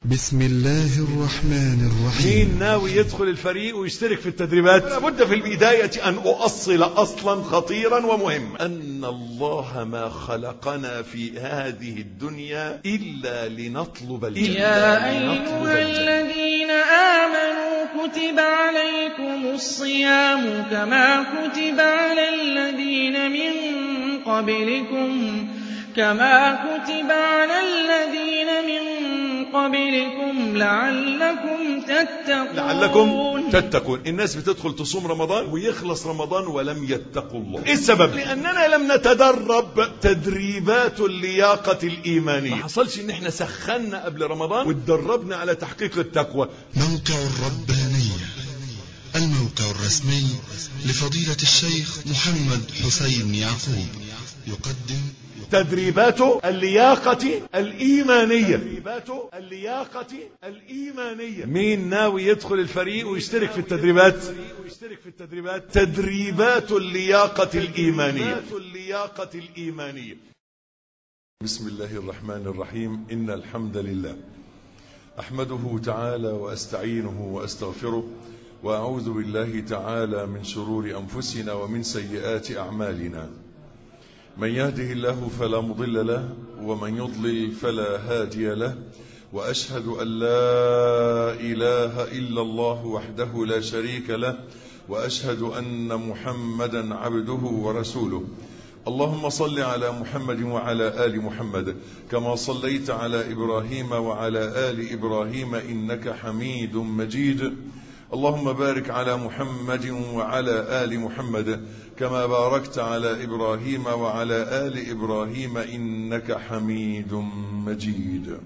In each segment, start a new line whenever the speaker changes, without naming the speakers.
بسم الله الرحمن الرحيم
مين ناوي يدخل الفريق ويشترك في التدريبات لابد في البداية أن أؤصل أصلا خطيرا ومهما أن الله ما خلقنا في هذه الدنيا إلا لنطلب الجنة
يا
لنطلب
أيها
الجنة.
الذين آمنوا كتب عليكم الصيام كما كتب على الذين من قبلكم كما كتب على الذين من قبلكم لعلكم تتقون
لعلكم تتقون الناس بتدخل تصوم رمضان ويخلص رمضان ولم يتقوا الله ايه السبب لاننا لم نتدرب تدريبات اللياقة الايمانية ما حصلش ان احنا سخنا قبل رمضان واتدربنا على تحقيق التقوى
موقع الربانية الموقع الرسمي لفضيلة الشيخ محمد حسين يعقوب يقدم
تدريبات اللياقة الإيمانية تدريبات اللياقة الإيمانية مين ناوي يدخل الفريق ويشترك في التدريبات ويشترك في التدريبات تدريبات اللياقة الإيمانية اللياقة الإيمانية بسم الله الرحمن الرحيم إن الحمد لله أحمده تعالى وأستعينه وأستغفره وأعوذ بالله تعالى من شرور أنفسنا ومن سيئات أعمالنا من يهده الله فلا مضل له ومن يضلل فلا هادي له وأشهد أن لا إله إلا الله وحده لا شريك له وأشهد أن محمدا عبده ورسوله اللهم صل على محمد وعلى آل محمد كما صليت على إبراهيم وعلى آل إبراهيم إنك حميد مجيد اللهم بارك على محمد وعلى آل محمد كما باركت على إبراهيم وعلى آل إبراهيم إنك حميد مجيد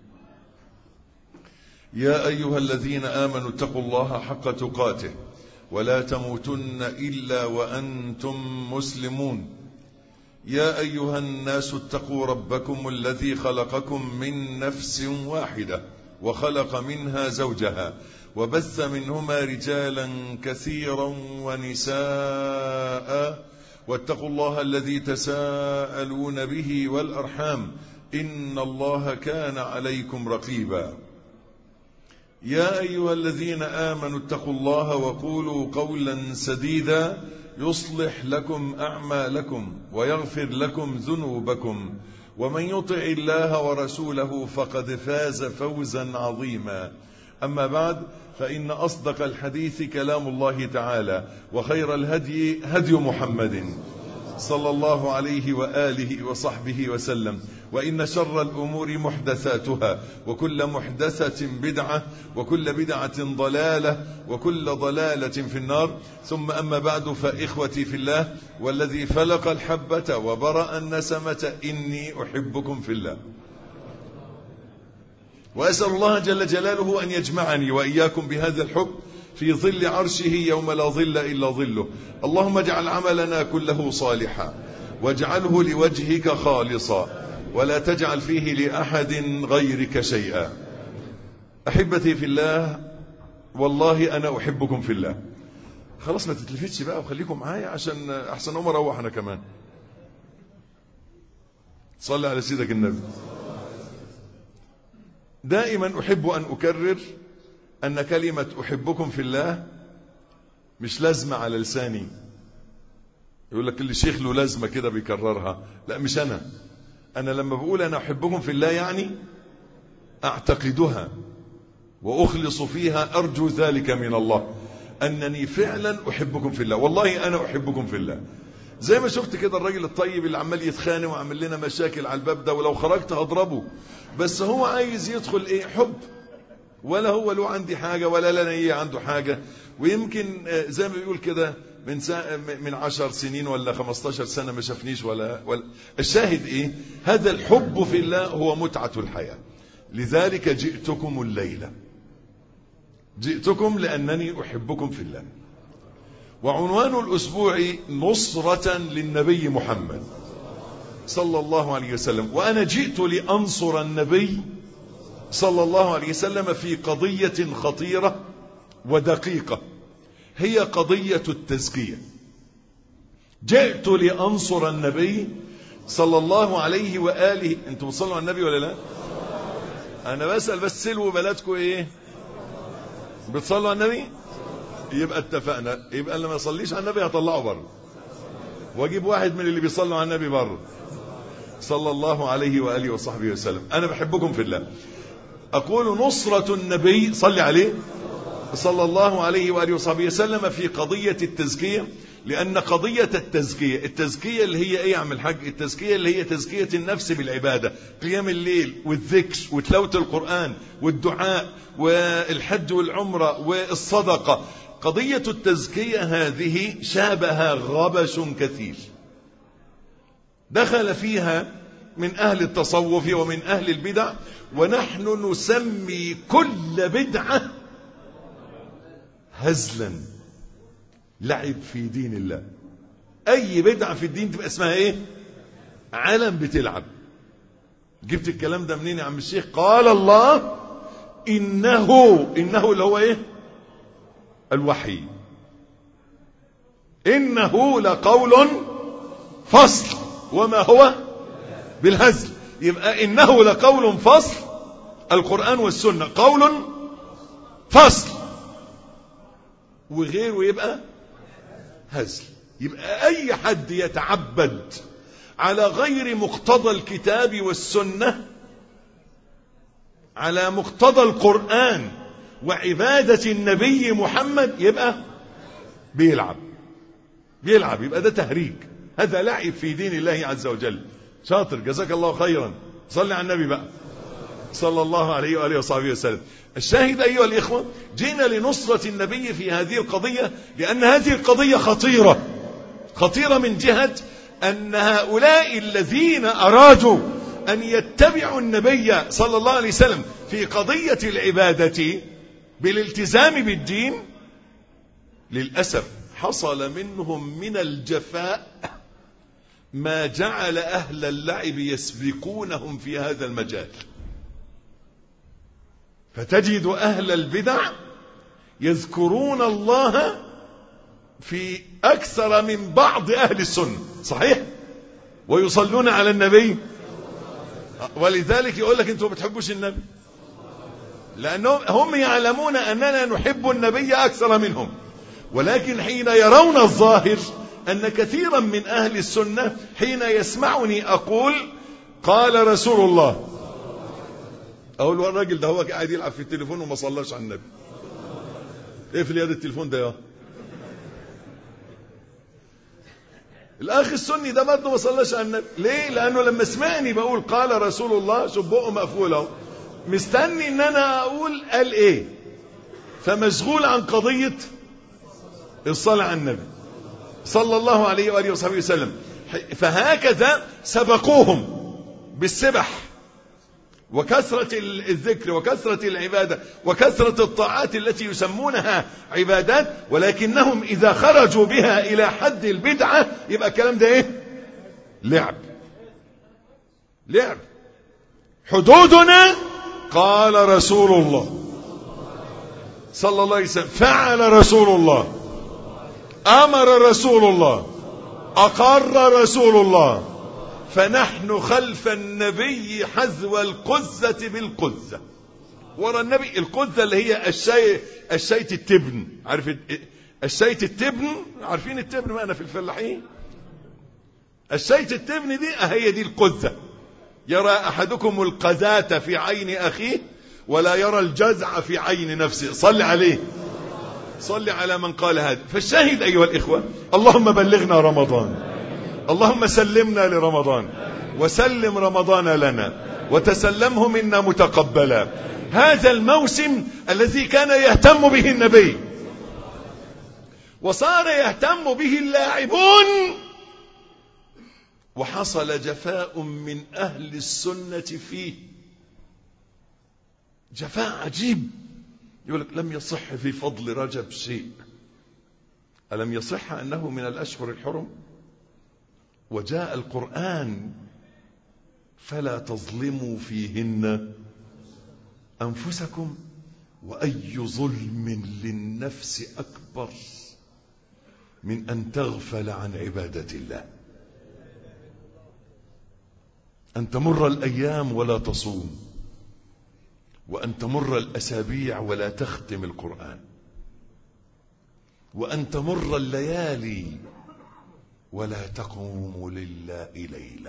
يا أيها الذين آمنوا اتقوا الله حق تقاته ولا تموتن إلا وأنتم مسلمون يا أيها الناس اتقوا ربكم الذي خلقكم من نفس واحدة وخلق منها زوجها وبث منهما رجالا كثيرا ونساء واتقوا الله الذي تساءلون به والأرحام إن الله كان عليكم رقيبا يا أيها الذين آمنوا اتقوا الله وقولوا قولا سديدا يصلح لكم أعمالكم ويغفر لكم ذنوبكم ومن يطع الله ورسوله فقد فاز فوزا عظيما أما بعد فإن أصدق الحديث كلام الله تعالى وخير الهدي هدي محمد صلى الله عليه وآله وصحبه وسلم وإن شر الأمور محدثاتها وكل محدثة بدعة وكل بدعة ضلالة وكل ضلالة في النار ثم أما بعد فإخوتي في الله والذي فلق الحبة وبرأ النسمة إني أحبكم في الله وأسأل الله جل جلاله أن يجمعني وإياكم بهذا الحب في ظل عرشه يوم لا ظل إلا ظله اللهم اجعل عملنا كله صالحا واجعله لوجهك خالصا ولا تجعل فيه لأحد غيرك شيئا أحبتي في الله والله أنا أحبكم في الله خلاص ما تتلفتش بقى وخليكم معايا عشان أحسن أقوم أروح أنا كمان صلي على سيدك النبي دائما أحب أن أكرر أن كلمة أحبكم في الله مش لازمة على لساني يقول لك كل شيخ له لازمة كده بيكررها لا مش أنا أنا لما بقول أنا أحبكم في الله يعني أعتقدها وأخلص فيها أرجو ذلك من الله أنني فعلا أحبكم في الله والله أنا أحبكم في الله زي ما شفت كده الراجل الطيب اللي عمال يتخانق وعمل لنا مشاكل على الباب ده ولو خرجت هضربه بس هو عايز يدخل ايه حب ولا هو له عندي حاجة ولا لنا ايه عنده حاجة ويمكن زي ما بيقول كده من سا... من عشر سنين ولا خمستاشر سنة ما شافنيش ولا, ولا الشاهد ايه هذا الحب في الله هو متعة الحياة لذلك جئتكم الليلة جئتكم لأنني أحبكم في الله وعنوان الأسبوع نصرة للنبي محمد صلى الله عليه وسلم وأنا جئت لأنصر النبي صلى الله عليه وسلم في قضية خطيرة ودقيقة هي قضية التزكية جئت لأنصر النبي صلى الله عليه وآله أنتم صلوا على النبي ولا لا انا بسأل بس سلوا بلدكم ايه بتصلوا على النبي يبقى اتفقنا يبقى اللي ما يصليش على النبي هطلعه بره واجيب واحد من اللي بيصلوا على النبي بره صلى الله عليه واله وصحبه وسلم انا بحبكم في الله اقول نصرة النبي صلي عليه صلى الله عليه واله وصحبه وسلم في قضية التزكية لأن قضية التزكية التزكية اللي هي إيه يا عم الحاج التزكية اللي هي تزكية النفس بالعبادة قيام الليل والذكر وتلاوة القرآن والدعاء والحج والعمرة والصدقة قضية التزكية هذه شابها غبش كثير دخل فيها من أهل التصوف ومن أهل البدع ونحن نسمي كل بدعة هزلا لعب في دين الله اي بدعة في الدين تبقى اسمها ايه علم بتلعب جبت الكلام ده منين يا عم الشيخ قال الله انه انه اللي هو ايه الوحي انه لقول فصل وما هو بالهزل يبقى انه لقول فصل القرآن والسنة قول فصل وغيره يبقى هزل يبقى اي حد يتعبد على غير مقتضى الكتاب والسنة على مقتضى القرآن وعبادة النبي محمد يبقى بيلعب بيلعب يبقى ده تهريج هذا لعب في دين الله عز وجل شاطر جزاك الله خيرا صلي على النبي بقى صلى الله عليه وآله وصحبه وسلم الشاهد أيها الإخوة جينا لنصرة النبي في هذه القضية لأن هذه القضية خطيرة خطيرة من جهة أن هؤلاء الذين أرادوا أن يتبعوا النبي صلى الله عليه وسلم في قضية العبادة بالالتزام بالدين للأسف حصل منهم من الجفاء ما جعل أهل اللعب يسبقونهم في هذا المجال فتجد أهل البدع يذكرون الله في أكثر من بعض أهل السنة صحيح ويصلون على النبي ولذلك يقول لك انتوا ما بتحبوش النبي لأنهم هم يعلمون أننا نحب النبي أكثر منهم ولكن حين يرون الظاهر أن كثيرا من أهل السنة حين يسمعني أقول قال رسول الله اقول له الراجل ده هو قاعد يلعب في التليفون وما صلاش على النبي اقفل يد التليفون ده يا الاخ السني ده برضه ما صلاش على النبي ليه لانه لما سمعني بقول قال رسول الله شوف بقه مقفول اهو مستني ان انا اقول قال ايه فمشغول عن قضيه الصلاه على النبي صلى الله عليه واله وصحبه وسلم فهكذا سبقوهم بالسبح وكثرة الذكر وكثرة العبادة وكثرة الطاعات التي يسمونها عبادات ولكنهم إذا خرجوا بها إلى حد البدعة يبقى الكلام ده إيه لعب لعب حدودنا قال رسول الله صلى الله عليه وسلم فعل رسول الله أمر رسول الله أقر رسول الله فنحن خلف النبي حذو القزة بالقزة ورا النبي القزة اللي هي الشي الشيت التبن عارف الشيت التبن عارفين التبن ما انا في الفلاحين الشيت التبن دي هي دي القزة يرى احدكم القذاة في عين اخيه ولا يرى الجزع في عين نفسه صل عليه صل على من قال هذا فالشاهد ايها الاخوة اللهم بلغنا رمضان اللهم سلمنا لرمضان وسلم رمضان لنا وتسلمه منا متقبلا هذا الموسم الذي كان يهتم به النبي وصار يهتم به اللاعبون وحصل جفاء من أهل السنة فيه جفاء عجيب يقول لك لم يصح في فضل رجب شيء ألم يصح أنه من الأشهر الحرم وجاء القرآن فلا تظلموا فيهن أنفسكم وأي ظلم للنفس أكبر من أن تغفل عن عبادة الله أن تمر الأيام ولا تصوم وأن تمر الأسابيع ولا تختم القرآن وأن تمر الليالي ولا تقوم لله ليلة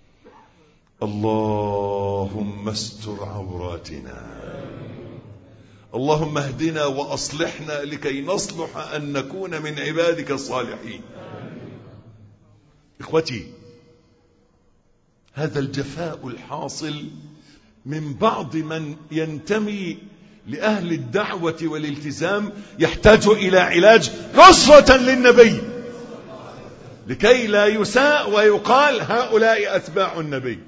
اللهم استر عوراتنا اللهم اهدنا وأصلحنا لكي نصلح أن نكون من عبادك الصالحين إخوتي هذا الجفاء الحاصل من بعض من ينتمي لأهل الدعوة والالتزام يحتاج إلى علاج نصرة للنبي لكي لا يساء ويقال هؤلاء أتباع النبي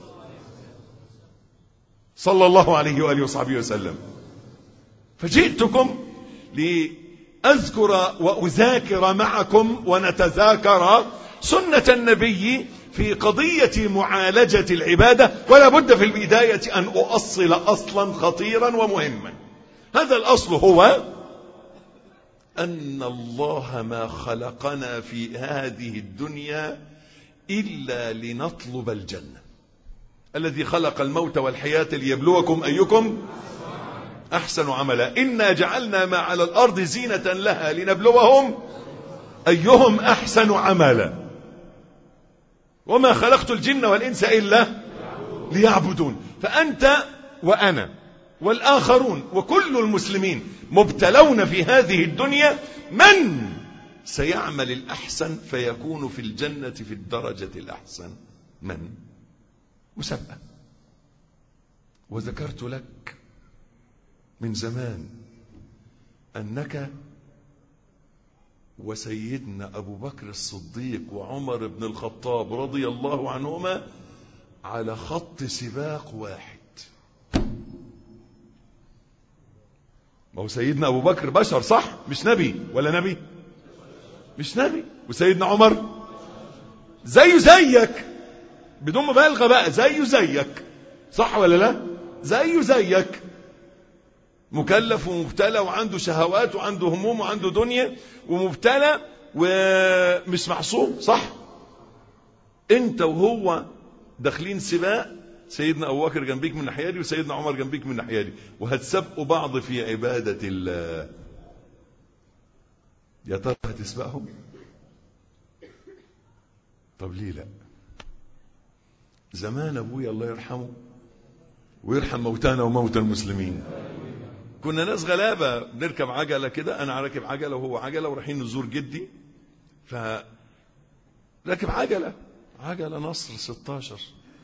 صلى الله عليه وآله وصحبه وسلم فجئتكم لأذكر وأذاكر معكم ونتذاكر سنة النبي في قضية معالجة العبادة ولا بد في البداية أن أؤصل أصلا خطيرا ومهما هذا الأصل هو أن الله ما خلقنا في هذه الدنيا إلا لنطلب الجنة الذي خلق الموت والحياة ليبلوكم أيكم أحسن عملا إنا جعلنا ما على الأرض زينة لها لنبلوهم أيهم أحسن عملا وما خلقت الجن والإنس إلا ليعبدون فأنت وأنا والآخرون وكل المسلمين مبتلون في هذه الدنيا من سيعمل الأحسن فيكون في الجنة في الدرجة الأحسن من مسابقة وذكرت لك من زمان أنك وسيدنا أبو بكر الصديق وعمر بن الخطاب رضي الله عنهما على خط سباق واحد ما هو سيدنا أبو بكر بشر صح مش نبي ولا نبي مش نبي وسيدنا عمر زيه زيك بدون مبالغة بقى زيه زيك صح ولا لا زيه زيك مكلف ومبتلى وعنده شهوات وعنده هموم وعنده دنيا ومبتلى ومش معصوم صح انت وهو داخلين سباق سيدنا ابو بكر جنبيك من ناحيه دي وسيدنا عمر جنبيك من ناحيه دي وهتسابقوا بعض في عباده الله يا ترى هتسبقهم طب ليه لا زمان ابويا الله يرحمه ويرحم موتانا وموتى المسلمين كنا ناس غلابه بنركب عجله كده انا راكب عجله وهو عجله ورايحين نزور جدي ف راكب عجله عجله نصر 16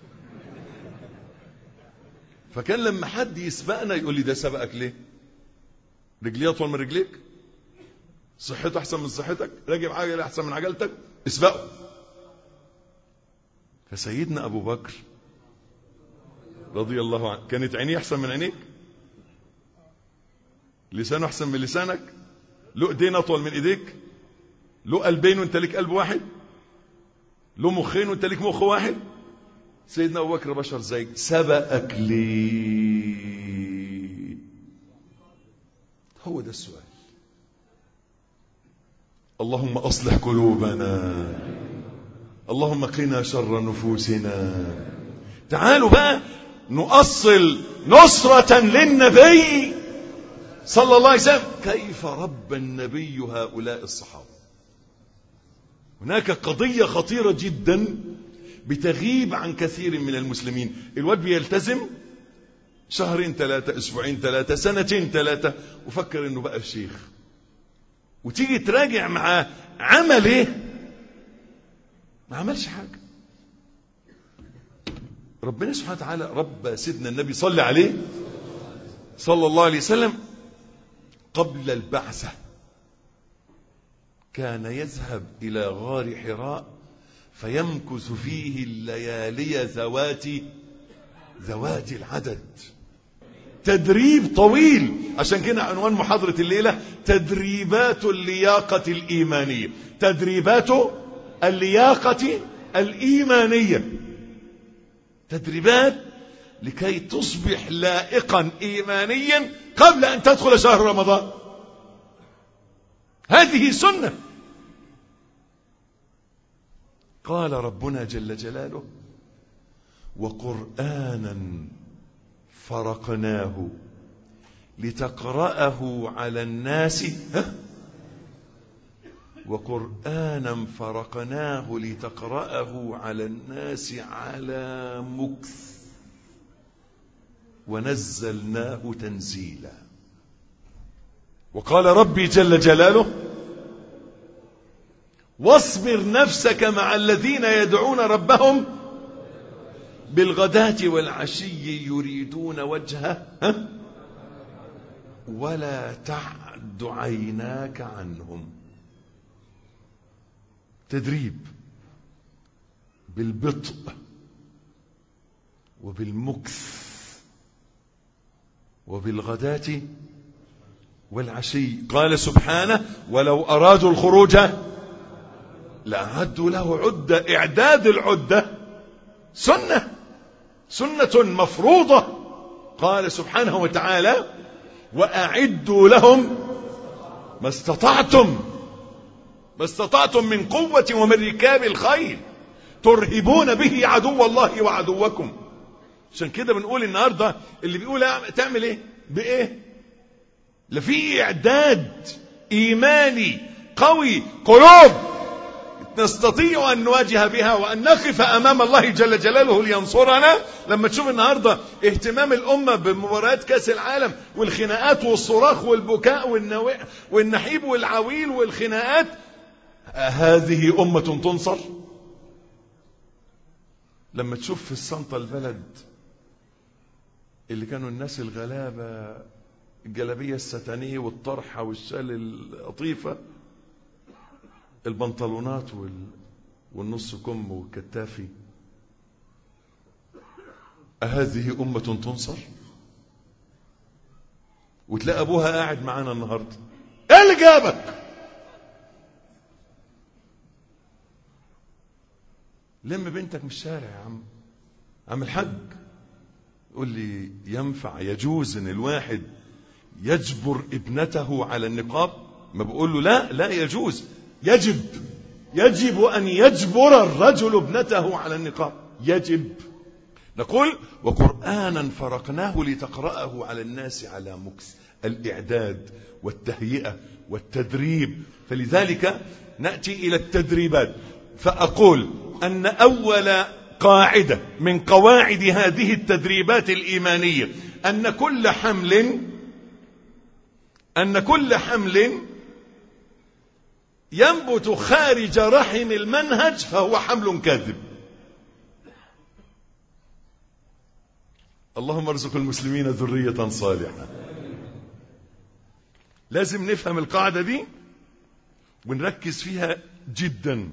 فكان لما حد يسبقنا يقول لي ده سبقك ليه رجليه اطول من رجليك صحته احسن من صحتك راكب عجله احسن من عجلتك اسبقه فسيدنا ابو بكر رضي الله عنه كانت عينيه احسن من عينيك لسانه احسن من لسانك له ايدين اطول من ايديك له قلبين وانت ليك قلب واحد له مخين وانت ليك مخ واحد سيدنا ابو بكر بشر زيك سبقك ليه هو ده السؤال اللهم اصلح قلوبنا اللهم قنا شر نفوسنا تعالوا بقى نؤصل نصرة للنبي صلى الله عليه وسلم كيف رب النبي هؤلاء الصحابة هناك قضية خطيرة جدا بتغيب عن كثير من المسلمين الواد بيلتزم شهرين ثلاثة أسبوعين ثلاثة سنتين ثلاثة وفكر إنه بقى الشيخ وتيجي تراجع معاه عمل إيه ما عملش حاجة ربنا سبحانه وتعالى رب سيدنا النبي صلى عليه صلى الله عليه وسلم قبل البعثة كان يذهب إلى غار حراء فيمكث فيه الليالي ذوات ذوات العدد تدريب طويل عشان كده عنوان محاضرة الليلة تدريبات اللياقة الإيمانية تدريبات اللياقة الإيمانية تدريبات لكي تصبح لائقا إيمانيا قبل أن تدخل شهر رمضان هذه سنة قال ربنا جل جلاله وقرآنا فرقناه لتقرأه على الناس ها؟ وقرآنا فرقناه لتقرأه على الناس على مكث ونزلناه تنزيلا وقال ربي جل جلاله واصبر نفسك مع الذين يدعون ربهم بالغداة والعشي يريدون وجهه ها؟ ولا تعد عيناك عنهم تدريب بالبطء وبالمكث وبالغداة والعشي قال سبحانه ولو أرادوا الخروج لأعدوا له عدة إعداد العدة سنة سنة مفروضة قال سبحانه وتعالى وأعدوا لهم ما استطعتم ما استطعتم من قوة ومن ركاب الخيل ترهبون به عدو الله وعدوكم عشان كده بنقول النهاردة اللي بيقول تعمل ايه بايه لا في اعداد ايماني قوي قلوب نستطيع ان نواجه بها وان نقف امام الله جل جلاله لينصرنا لما تشوف النهارده اهتمام الامه بمباريات كاس العالم والخناقات والصراخ والبكاء والنو... والنحيب والعويل والخناقات هذه امه تنصر لما تشوف في السنطة البلد اللي كانوا الناس الغلابة الجلابية الستانية والطرحة والشال اللطيفة البنطلونات وال... والنص كم والكتافي أهذه أمة تنصر وتلاقي أبوها قاعد معانا النهاردة إيه اللي جابك لم بنتك من الشارع يا عم عم الحاج يقول لي ينفع يجوز ان الواحد يجبر ابنته على النقاب ما بقول له لا لا يجوز يجب يجب ان يجبر الرجل ابنته على النقاب يجب نقول وقرانا فرقناه لتقراه على الناس على مكس الاعداد والتهيئه والتدريب فلذلك ناتي الى التدريبات فاقول ان اول قاعده من قواعد هذه التدريبات الايمانيه ان كل حمل ان كل حمل ينبت خارج رحم المنهج فهو حمل كاذب اللهم ارزق المسلمين ذريه صالحه لازم نفهم القاعده دي ونركز فيها جدا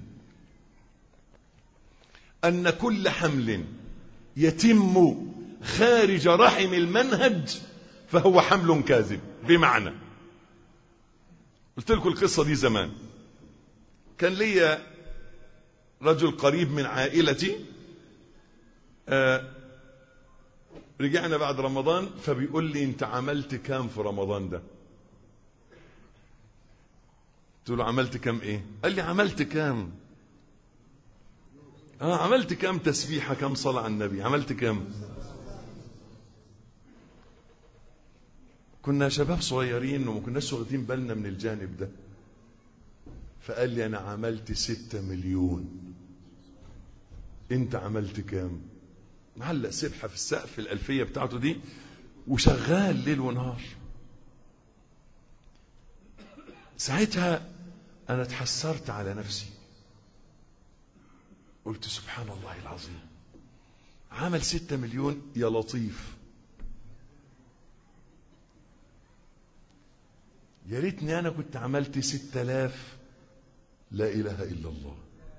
أن كل حمل يتم خارج رحم المنهج فهو حمل كاذب بمعنى قلت لكم القصة دي زمان كان لي رجل قريب من عائلتي آه رجعنا بعد رمضان فبيقول لي انت عملت كام في رمضان ده قلت له عملت كام ايه قال لي عملت كام اه عملت كام تسبيحة كام صلاة على النبي عملت كام كنا شباب صغيرين وما كناش واخدين بالنا من الجانب ده فقال لي انا عملت ستة مليون انت عملت كام معلق سبحة في السقف الألفية بتاعته دي وشغال ليل ونهار ساعتها أنا اتحسرت على نفسي قلت سبحان الله العظيم عمل ستة مليون يا لطيف يا ريتني أنا كنت عملت ستة آلاف لا إله إلا الله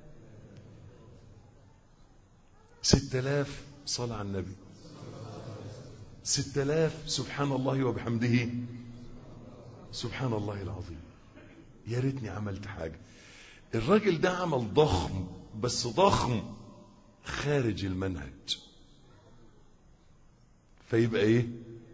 ستة آلاف صلاة على النبي ستة آلاف سبحان الله وبحمده سبحان الله العظيم يا ريتني عملت حاجة الراجل ده عمل ضخم بس ضخم خارج المنهج فيبقى ايه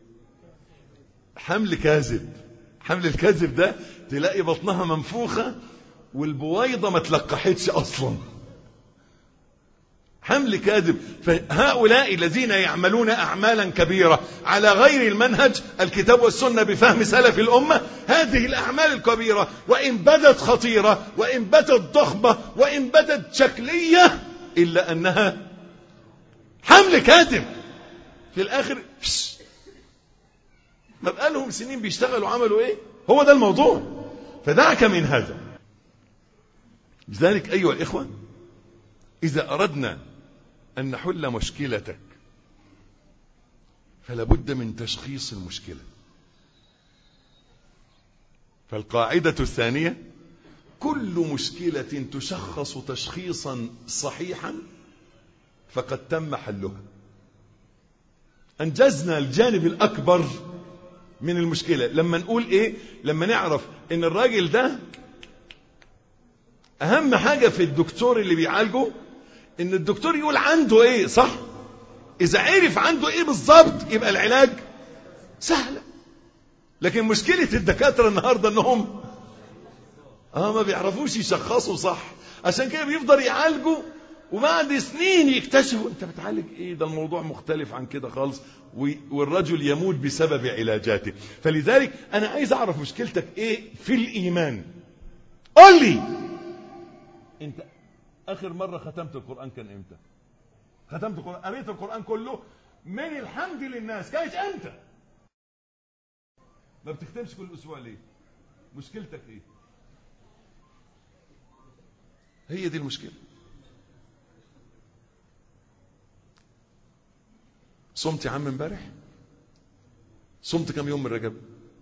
حمل كاذب حمل الكاذب ده تلاقي بطنها منفوخة والبويضة ما تلقحتش اصلا حمل كاذب فهؤلاء الذين يعملون أعمالا كبيرة على غير المنهج الكتاب والسنة بفهم سلف الأمة هذه الأعمال الكبيرة وإن بدت خطيرة وإن بدت ضخمة وإن بدت شكلية إلا أنها حمل كاذب في الآخر فش. ما بقالهم سنين بيشتغلوا عملوا إيه هو ده الموضوع فدعك من هذا لذلك أيها الإخوة إذا أردنا أن نحل مشكلتك فلا بد من تشخيص المشكلة فالقاعدة الثانية كل مشكلة تشخص تشخيصا صحيحا فقد تم حلها أنجزنا الجانب الأكبر من المشكلة لما نقول إيه لما نعرف إن الراجل ده أهم حاجة في الدكتور اللي بيعالجه إن الدكتور يقول عنده إيه صح إذا عرف عنده إيه بالظبط يبقى العلاج سهلة لكن مشكلة الدكاترة النهاردة إنهم اه ما بيعرفوش يشخصوا صح عشان كده بيفضل يعالجوا وبعد سنين يكتشفوا انت بتعالج ايه ده الموضوع مختلف عن كده خالص والرجل يموت بسبب علاجاته فلذلك انا عايز اعرف مشكلتك ايه في الايمان قول لي انت اخر مرة ختمت القرآن كان امتى ختمت القرآن قريت القرآن كله من الحمد للناس كانت امتى ما بتختمش كل اسبوع ليه مشكلتك ايه هي دي المشكلة صمت يا عم امبارح صمت كم يوم من رجب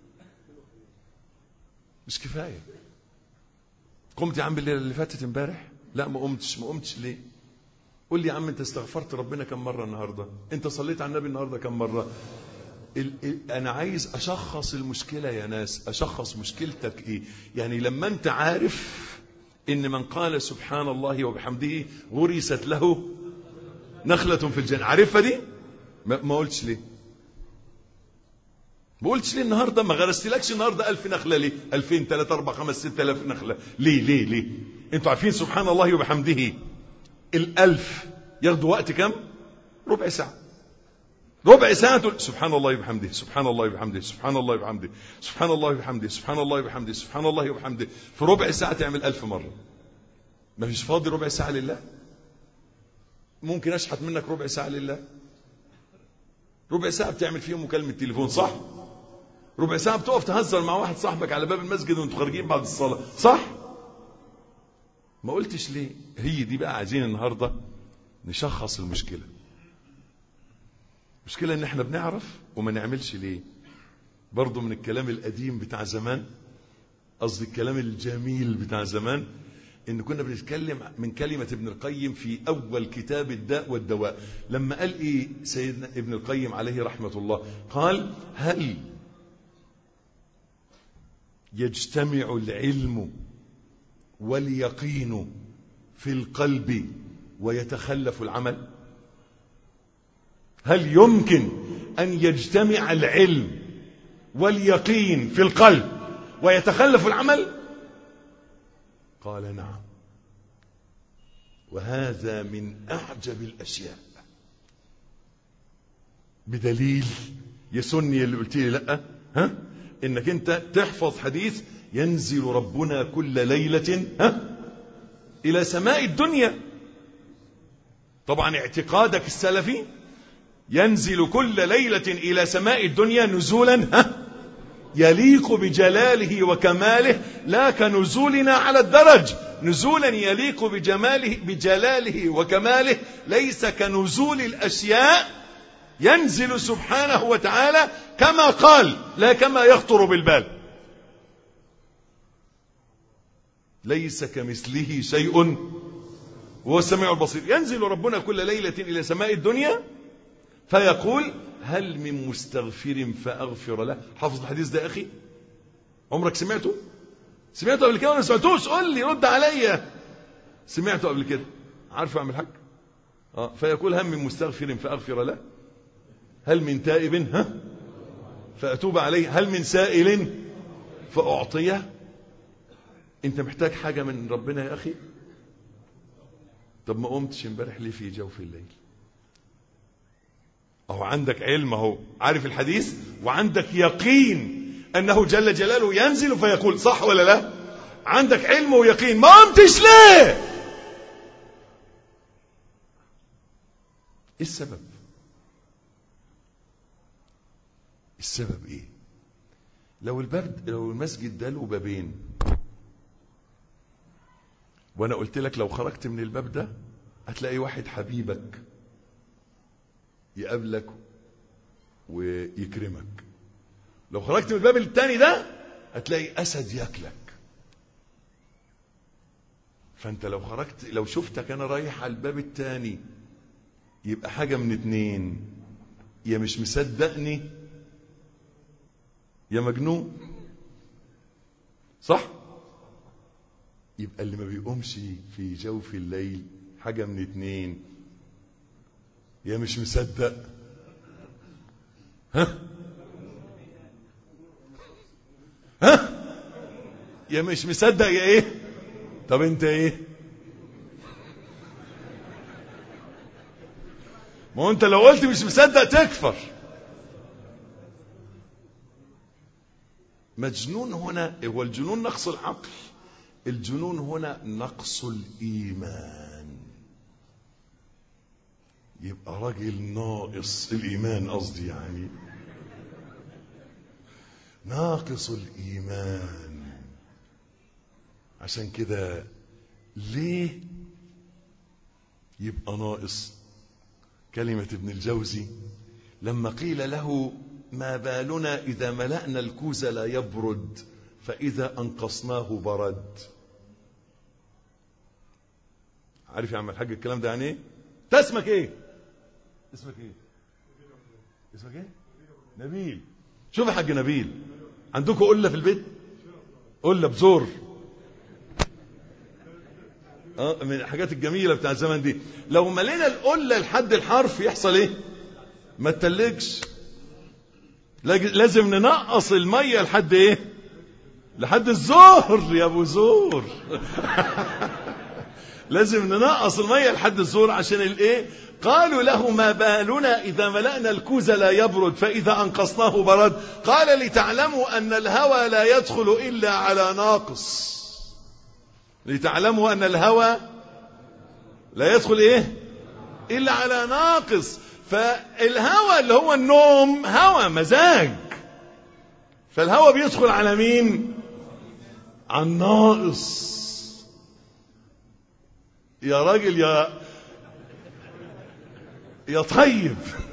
مش كفاية قمت يا عم الليلة اللي فاتت امبارح لا ما قمتش ما قمتش ليه قول لي يا عم انت استغفرت ربنا كم مرة النهاردة انت صليت على النبي النهاردة كم مرة ال ال انا عايز اشخص المشكلة يا ناس اشخص مشكلتك ايه يعني لما انت عارف ان من قال سبحان الله وبحمده غرست له نخلة في الجنة عارفها دي ما, ما قلتش ليه ما قلتش ليه النهاردة ما غرستلكش النهاردة ألف نخلة ليه ألفين ثلاثة أربعة خمس ستة ألاف نخلة ليه ليه ليه انتوا عارفين سبحان الله وبحمده الألف ياخدوا وقت كم ربع ساعة ربع ساعة تقول سبحان الله وبحمده سبحان الله وبحمده سبحان الله وبحمده سبحان الله وبحمده سبحان الله وبحمده سبحان الله وبحمده في ربع ساعة تعمل ألف مرة ما فيش فاضي ربع ساعة لله ممكن أشحت منك ربع ساعة لله ربع ساعة بتعمل فيهم مكالمة تليفون صح ربع ساعة بتقف تهزر مع واحد صاحبك على باب المسجد وانتوا خارجين بعد الصلاة صح ما قلتش ليه هي دي بقى عايزين النهاردة نشخص المشكلة المشكلة ان احنا بنعرف وما نعملش ليه برضو من الكلام القديم بتاع زمان قصدي الكلام الجميل بتاع زمان ان كنا بنتكلم من كلمة ابن القيم في اول كتاب الداء والدواء لما قال ايه سيدنا ابن القيم عليه رحمة الله قال هل يجتمع العلم واليقين في القلب ويتخلف العمل هل يمكن أن يجتمع العلم واليقين في القلب ويتخلف العمل قال نعم وهذا من أعجب الأشياء بدليل يسني اللي قلت لي لا ها انك انت تحفظ حديث ينزل ربنا كل ليلة ها الى سماء الدنيا طبعا اعتقادك السلفي ينزل كل ليلة إلى سماء الدنيا نزولا ها يليق بجلاله وكماله لا كنزولنا على الدرج نزولا يليق بجماله بجلاله وكماله ليس كنزول الأشياء ينزل سبحانه وتعالى كما قال لا كما يخطر بالبال ليس كمثله شيء وهو السميع البصير ينزل ربنا كل ليلة إلى سماء الدنيا فيقول هل من مستغفر فأغفر له حافظ الحديث ده يا أخي عمرك سمعته سمعته قبل كده ولا سمعتوش قول لي رد عليا سمعته قبل كده عارفه اعمل حاج اه فيقول هل من مستغفر فأغفر له هل من تائب ها فأتوب عليه هل من سائل فأعطيه انت محتاج حاجة من ربنا يا أخي طب ما قمتش امبارح ليه في جوف الليل اهو عندك علم اهو عارف الحديث وعندك يقين انه جل جلاله ينزل فيقول صح ولا لا عندك علم ويقين ما قمتش ليه ايه السبب السبب ايه لو الباب لو المسجد ده له بابين وانا قلت لك لو خرجت من الباب ده هتلاقي واحد حبيبك يقابلك ويكرمك لو خرجت من الباب التاني ده هتلاقي اسد ياكلك فانت لو خرجت لو شفتك انا رايح على الباب التاني يبقى حاجه من اتنين يا مش مصدقني يا مجنون صح يبقى اللي ما بيقومش في جوف الليل حاجه من اتنين يا مش مصدق ها ها يا مش مصدق يا ايه طب انت ايه ما هو انت لو قلت مش مصدق تكفر مجنون هنا هو الجنون نقص العقل الجنون هنا نقص الايمان يبقى راجل ناقص الايمان قصدي يعني ناقص الايمان عشان كده ليه يبقى ناقص كلمة ابن الجوزي لما قيل له ما بالنا إذا ملأنا الكوز لا يبرد فإذا أنقصناه برد عارف يا عم الحاج الكلام ده يعني ايه؟ انت اسمك ايه؟ اسمك ايه؟ اسمك ايه؟ نبيل شوف يا حاج نبيل عندكم قلة في البيت؟ قلة بزور اه من الحاجات الجميلة بتاع الزمن دي لو ملينا القلة لحد الحرف يحصل ايه؟ ما تتلجش لازم ننقص المية لحد ايه؟ لحد الزهر يا ابو زور لازم ننقص المية لحد الزور عشان الايه قالوا له ما بالنا إذا ملأنا الكوز لا يبرد فإذا أنقصناه برد قال لتعلموا أن الهوى لا يدخل إلا على ناقص لتعلموا أن الهوى لا يدخل إيه إلا على ناقص فالهوى اللي هو النوم هوى مزاج فالهوى بيدخل على مين على الناقص يا راجل يا يا طيب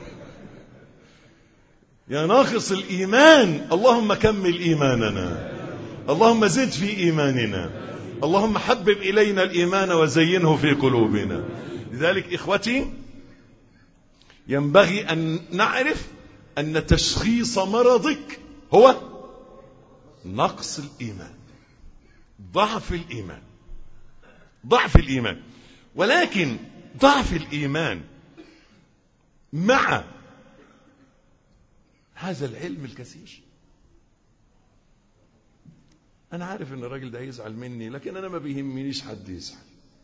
يا ناقص الإيمان اللهم كمل إيماننا اللهم زد في إيماننا اللهم حبب إلينا الإيمان وزينه في قلوبنا لذلك إخوتي ينبغي أن نعرف أن تشخيص مرضك هو نقص الإيمان ضعف الإيمان ضعف الإيمان ولكن ضعف الإيمان مع هذا العلم الكثير أنا عارف إن الراجل ده هيزعل مني لكن أنا ما بيهمنيش حد يزعل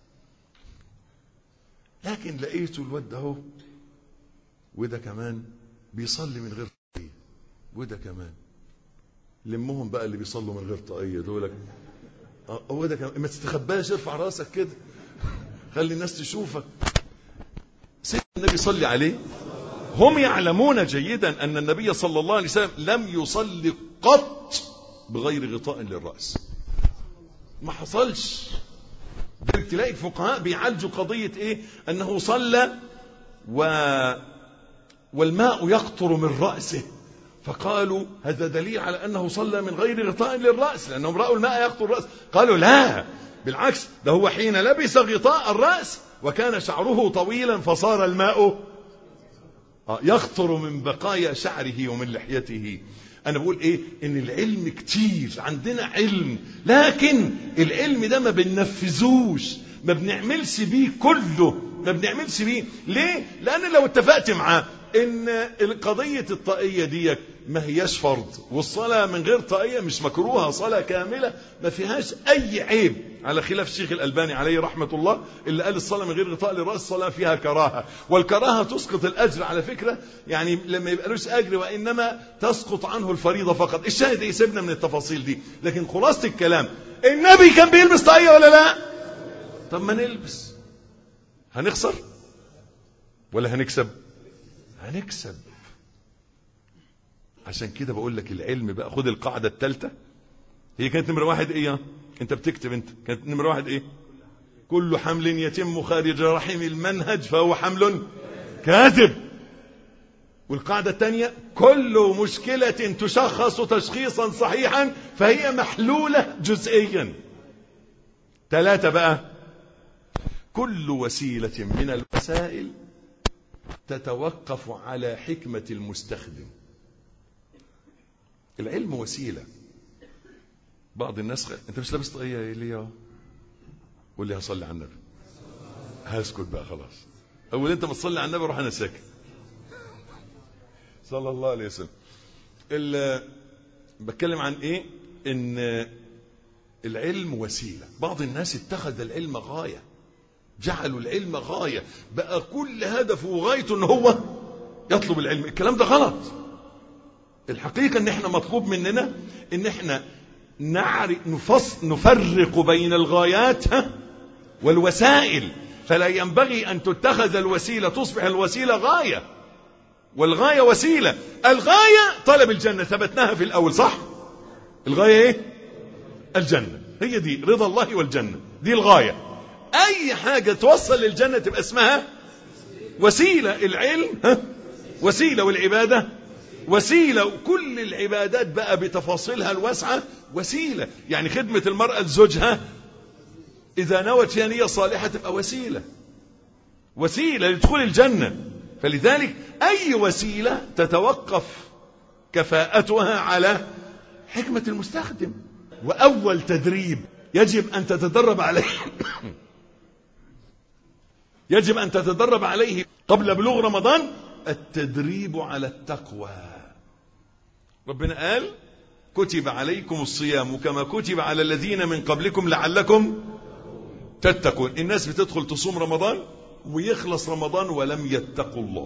لكن لقيته الواد ده اهو وده كمان بيصلي من غير طاقية وده كمان لمهم بقى اللي بيصلوا من غير طاقية دولك هو ده كمان ما تستخباش ارفع راسك كده خلي الناس تشوفك سيدنا النبي صلي عليه هم يعلمون جيدا أن النبي صلى الله عليه وسلم لم يصلي قط بغير غطاء للرأس ما حصلش ده تلاقي الفقهاء بيعالجوا قضية ايه انه صلى و والماء يقطر من رأسه فقالوا هذا دليل على انه صلى من غير غطاء للرأس لانهم رأوا الماء يقطر الرأس قالوا لا بالعكس ده هو حين لبس غطاء الرأس وكان شعره طويلا فصار الماء يخطر من بقايا شعره ومن لحيته انا بقول ايه ان العلم كتير عندنا علم لكن العلم ده ما بننفذوش ما بنعملش بيه كله ما بنعملش بيه ليه لان لو اتفقت معاه ان قضية الطاقية ديت ما هياش فرض والصلاة من غير طاقية مش مكروهة صلاة كاملة ما فيهاش أي عيب على خلاف الشيخ الألباني عليه رحمة الله اللي قال الصلاة من غير غطاء للرأس الصلاة فيها كراهة والكراهة تسقط الأجر على فكرة يعني لما يبقالوش أجر وإنما تسقط عنه الفريضة فقط الشاهد يسيبنا من التفاصيل دي لكن خلاصة الكلام النبي كان بيلبس طاقية ولا لا طب ما نلبس هنخسر ولا هنكسب هنكسب عشان كده بقول لك العلم بقى خد القاعدة الثالثة هي كانت نمرة واحد ايه انت بتكتب انت كانت نمرة واحد ايه كل حمل يتم خارج رحم المنهج فهو حمل كاذب والقاعدة الثانية كل مشكلة تشخص تشخيصا صحيحا فهي محلولة جزئيا ثلاثة بقى كل وسيلة من الوسائل تتوقف على حكمة المستخدم العلم وسيلة بعض الناس خ... انت مش لابس طاقية ليه قول لي هصلي على النبي هسكت بقى خلاص اول انت ما تصلي على النبي روح انا ساكت صلى الله عليه وسلم ال... بتكلم عن ايه ان العلم وسيلة بعض الناس اتخذ العلم غاية جعلوا العلم غاية بقى كل هدفه وغايته ان هو يطلب العلم الكلام ده غلط الحقيقة ان احنا مطلوب مننا ان احنا نعرف نفص نفرق بين الغايات والوسائل فلا ينبغي ان تتخذ الوسيلة تصبح الوسيلة غاية والغاية وسيلة الغاية طلب الجنة ثبتناها في الاول صح الغاية ايه الجنة هي دي رضا الله والجنة دي الغاية اي حاجة توصل للجنة تبقى اسمها وسيلة العلم ها؟ وسيلة والعبادة وسيلة وكل العبادات بقى بتفاصيلها الواسعة وسيلة يعني خدمة المرأة لزوجها إذا نوت فيها نية صالحة تبقى وسيلة وسيلة لدخول الجنة فلذلك أي وسيلة تتوقف كفاءتها على حكمة المستخدم وأول تدريب يجب أن تتدرب عليه يجب أن تتدرب عليه قبل بلوغ رمضان التدريب على التقوى ربنا قال كتب عليكم الصيام كما كتب على الذين من قبلكم لعلكم تتقون الناس بتدخل تصوم رمضان ويخلص رمضان ولم يتقوا الله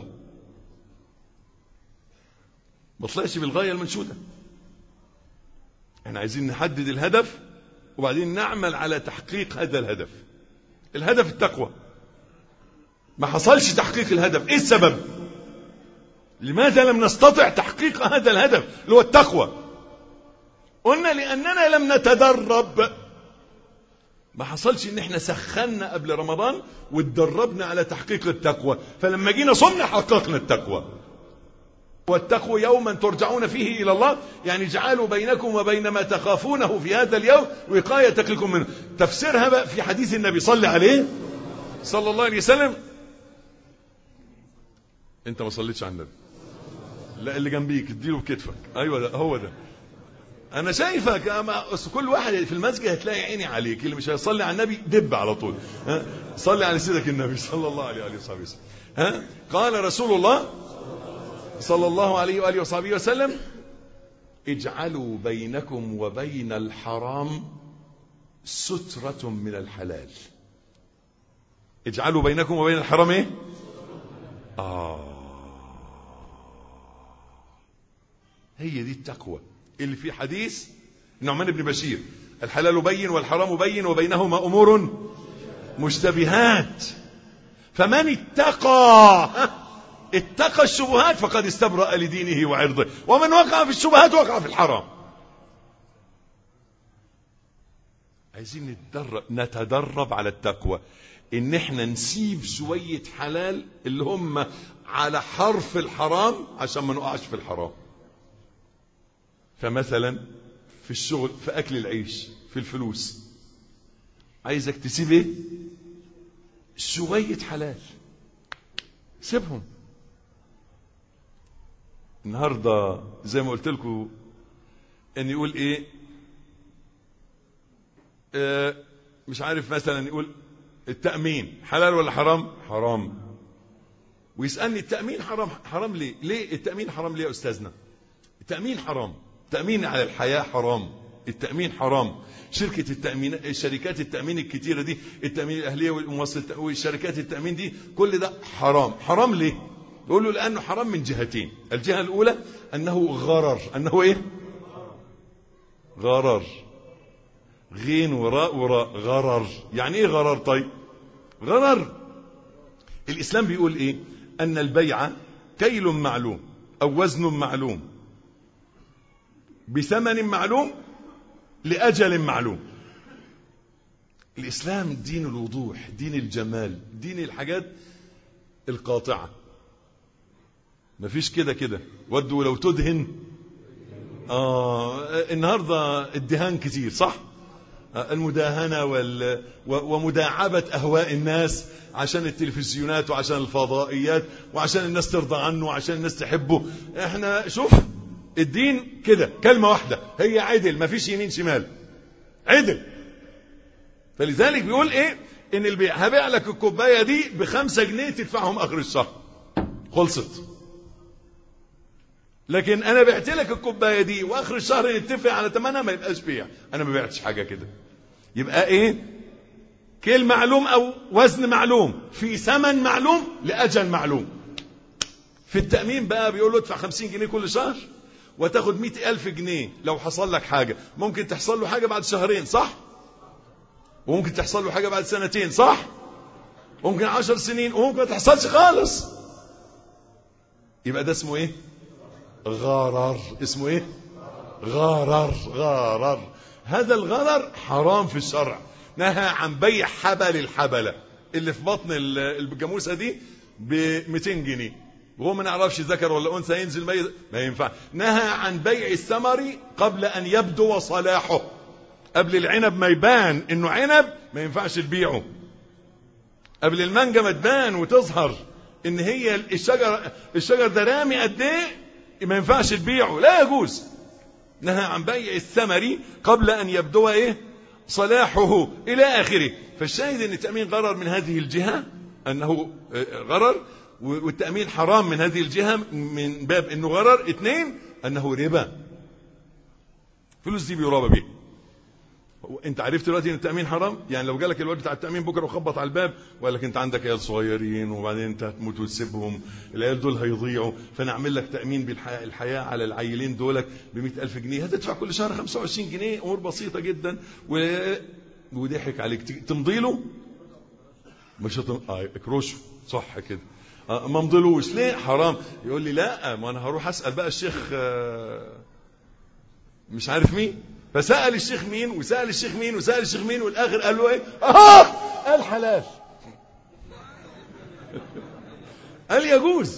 ما طلعش بالغاية المنشودة احنا عايزين نحدد الهدف وبعدين نعمل على تحقيق هذا الهدف الهدف التقوى ما حصلش تحقيق الهدف ايه السبب لماذا لم نستطع تحقيق هذا الهدف اللي هو التقوى قلنا لاننا لم نتدرب ما حصلش ان احنا سخنا قبل رمضان واتدربنا على تحقيق التقوى فلما جينا صمنا حققنا التقوى واتقوا يوما ترجعون فيه الى الله يعني اجعلوا بينكم وبين ما تخافونه في هذا اليوم وقاية لكم منه تفسيرها بقى في حديث النبي صلى عليه صلى الله عليه وسلم انت ما صليتش على النبي لا اللي جنبيك اديله بكتفك ايوه ده هو ده انا شايفك أما كل واحد في المسجد هتلاقي عيني عليك اللي مش هيصلي على النبي دب على طول ها صلي على سيدك النبي صلى الله عليه واله وصحبه وسلم ها قال رسول الله صلى الله عليه واله وصحبه وسلم اجعلوا بينكم وبين الحرام سترة من الحلال اجعلوا بينكم وبين الحرام ايه آه هي دي التقوى اللي في حديث نعمان بن بشير الحلال بين والحرام بين وبينهما أمور مشتبهات فمن اتقى اتقى الشبهات فقد استبرأ لدينه وعرضه ومن وقع في الشبهات وقع في الحرام عايزين نتدرب نتدرب على التقوى ان احنا نسيب شوية حلال اللي هم على حرف الحرام عشان ما نقعش في الحرام فمثلا في الشغل في اكل العيش في الفلوس عايزك تسيب ايه شوية حلال سيبهم النهاردة زي ما قلت لكم ان يقول ايه آه مش عارف مثلا يقول التأمين حلال ولا حرام حرام ويسألني التأمين حرام حرام ليه ليه التأمين حرام ليه يا أستاذنا التأمين حرام التأمين على الحياة حرام التأمين حرام شركة التأمين شركات التأمين الكتيرة دي التأمين الأهلية والمؤسسة والشركات التأمين دي كل ده حرام حرام ليه يقول له لأنه حرام من جهتين الجهة الأولى أنه غرر أنه إيه غرر غين وراء وراء غرر يعني إيه غرر طيب غرر الإسلام بيقول إيه أن البيع كيل معلوم أو وزن معلوم بثمن معلوم لأجل معلوم الإسلام دين الوضوح دين الجمال دين الحاجات القاطعة مفيش كده كده ودوا لو تدهن آه النهاردة الدهان كتير صح آه المداهنة وال ومداعبة أهواء الناس عشان التلفزيونات وعشان الفضائيات وعشان الناس ترضى عنه وعشان الناس تحبه احنا شوف الدين كده كلمة واحدة هي عدل مفيش يمين شمال عدل فلذلك بيقول ايه ان البيع هبيع لك الكوبايه دي بخمسة جنيه تدفعهم اخر الشهر خلصت لكن انا بعت لك الكوبايه دي واخر الشهر نتفق على ثمنها ما يبقاش بيع انا ما بعتش حاجه كده يبقى ايه كيل معلوم او وزن معلوم في ثمن معلوم لاجل معلوم في التامين بقى بيقول له ادفع 50 جنيه كل شهر وتاخد مئة ألف جنيه لو حصل لك حاجة ممكن تحصل له حاجة بعد شهرين صح وممكن تحصل له حاجة بعد سنتين صح ممكن عشر سنين وممكن ما تحصلش خالص يبقى ده اسمه ايه غرر اسمه ايه غرر غرر هذا الغرر حرام في الشرع نهى عن بيع حبل الحبلة اللي في بطن الجاموسة دي ب 200 جنيه وهو ما نعرفش ذكر ولا انثى ينزل ميت ما ينفع نهى عن بيع الثمر قبل ان يبدو صلاحه قبل العنب ما يبان انه عنب ما ينفعش تبيعه قبل المانجا ما تبان وتظهر ان هي الشجر الشجر ده رامي قد ايه ما ينفعش تبيعه لا يجوز نهى عن بيع الثمر قبل ان يبدو ايه صلاحه الى اخره فالشاهد ان التامين غرر من هذه الجهه انه غرر والتأمين حرام من هذه الجهة من باب انه غرر اثنين انه ربا فلوس دي بيرابى بيه انت عرفت دلوقتي ان التامين حرام يعني لو جالك الواد بتاع التامين بكره وخبط على الباب وقال لك انت عندك عيال صغيرين وبعدين انت هتموت وتسيبهم العيال دول هيضيعوا فانا اعمل لك تامين بالحياه على العيلين دولك ب ألف جنيه هتدفع كل شهر 25 جنيه امور بسيطه جدا و... وضحك عليك تمضي له مش هتم... اه اكرشه صح كده ما مضلوش ليه حرام يقول لي لا ما انا هروح اسال بقى الشيخ مش عارف مين فسال الشيخ مين وسال الشيخ مين وسال الشيخ مين والاخر قال له ايه اه قال حلال قال يجوز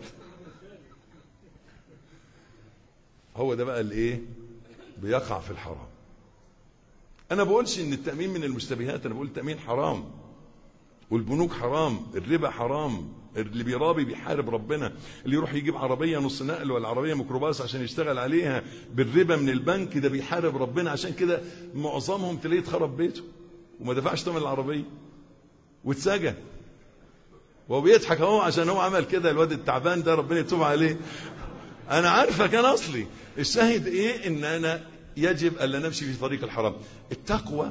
هو ده بقى الايه بيقع في الحرام انا بقولش ان التامين من المشتبهات انا بقول التامين حرام والبنوك حرام الربا حرام اللي بيرابي بيحارب ربنا اللي يروح يجيب عربية نص نقل ولا عربية ميكروباص عشان يشتغل عليها بالربا من البنك ده بيحارب ربنا عشان كده معظمهم تلاقيه اتخرب بيته وما دفعش ثمن العربية واتسجن وهو بيضحك اهو عشان هو عمل كده الواد التعبان ده ربنا يتوب عليه انا عارفه كان اصلي الشاهد ايه ان انا يجب الا نمشي في طريق الحرام التقوى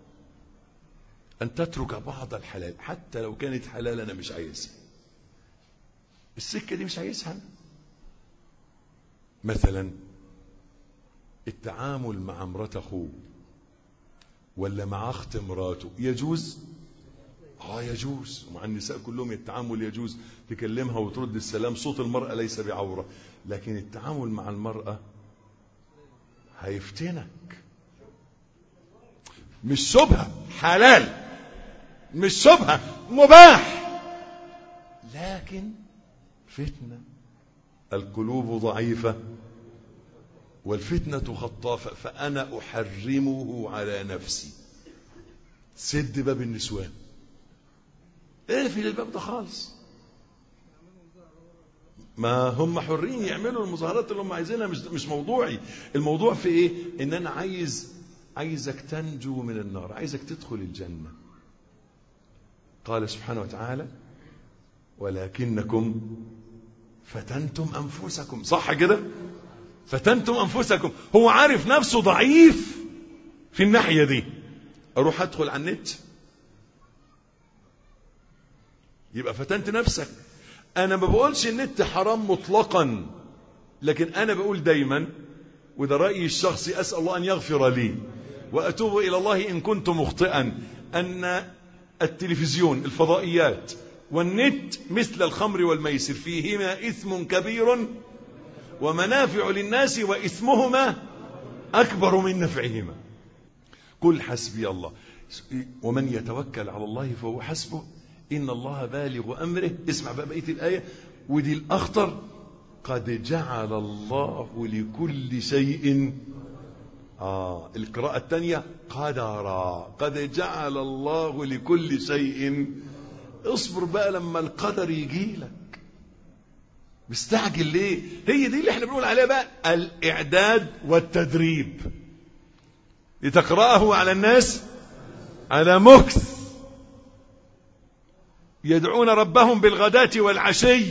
ان تترك بعض الحلال حتى لو كانت حلال انا مش عايزها السكة دي مش عايزها مثلا التعامل مع مرات اخوه ولا مع اخت مراته يجوز اه يجوز ومع النساء كلهم التعامل يجوز تكلمها وترد السلام صوت المرأة ليس بعورة لكن التعامل مع المرأة هيفتنك مش شبهة حلال مش شبهة مباح لكن فتنة القلوب ضعيفة والفتنة خطافة فأنا أحرمه على نفسي سد باب النسوان اقفل الباب ده خالص ما هم حرين يعملوا المظاهرات اللي هم عايزينها مش مش موضوعي الموضوع في ايه ان انا عايز عايزك تنجو من النار عايزك تدخل الجنة قال سبحانه وتعالى ولكنكم فتنتم أنفسكم صح كده فتنتم أنفسكم هو عارف نفسه ضعيف في الناحية دي أروح أدخل على النت يبقى فتنت نفسك أنا ما بقولش النت حرام مطلقا لكن أنا بقول دايما وده رأيي الشخصي أسأل الله أن يغفر لي وأتوب إلى الله إن كنت مخطئا أن التلفزيون الفضائيات والنت مثل الخمر والميسر فيهما إثم كبير ومنافع للناس وإثمهما أكبر من نفعهما قل حسبي الله ومن يتوكل على الله فهو حسبه إن الله بالغ أمره اسمع بقى بقية الآية ودي الأخطر قد جعل الله لكل شيء آه القراءة الثانية قدرا قد جعل الله لكل شيء اصبر بقى لما القدر يجي لك مستعجل ليه هي دي اللي احنا بنقول عليها بقى الإعداد والتدريب لتقرأه على الناس على مكث يدعون ربهم بالغداة والعشي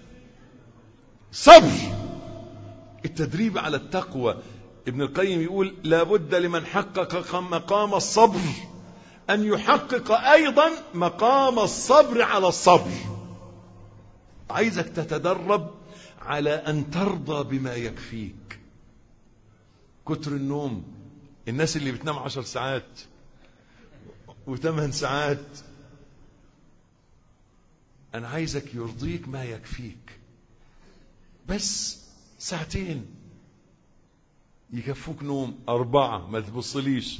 صبر التدريب على التقوى ابن القيم يقول لابد لمن حقق مقام الصبر أن يحقق أيضا مقام الصبر على الصبر عايزك تتدرب على أن ترضى بما يكفيك كتر النوم الناس اللي بتنام عشر ساعات وثمان ساعات أنا عايزك يرضيك ما يكفيك بس ساعتين يكفوك نوم أربعة ما تبصليش